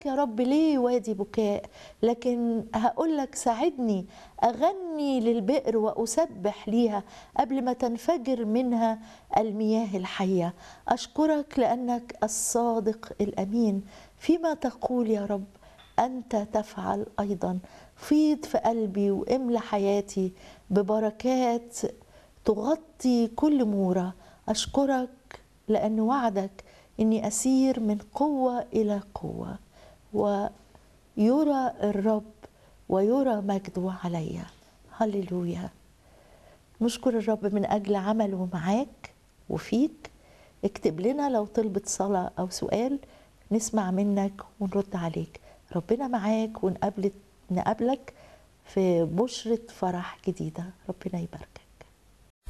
يا رب ليه وادي بكاء لكن هقول لك ساعدني اغني للبئر واسبح ليها قبل ما تنفجر منها المياه الحيه اشكرك لانك الصادق الامين فيما تقول يا رب انت تفعل ايضا فيض في قلبي واملى حياتي ببركات تغطي كل مورة أشكرك لأن وعدك إني أسير من قوة إلى قوة ويرى الرب ويرى مجده علي هللويا نشكر الرب من أجل عمله معاك وفيك اكتب لنا لو طلبت صلاة أو سؤال نسمع منك ونرد عليك ربنا معاك ونقابلك نقابلك في بشرة فرح جديدة ربنا يبارك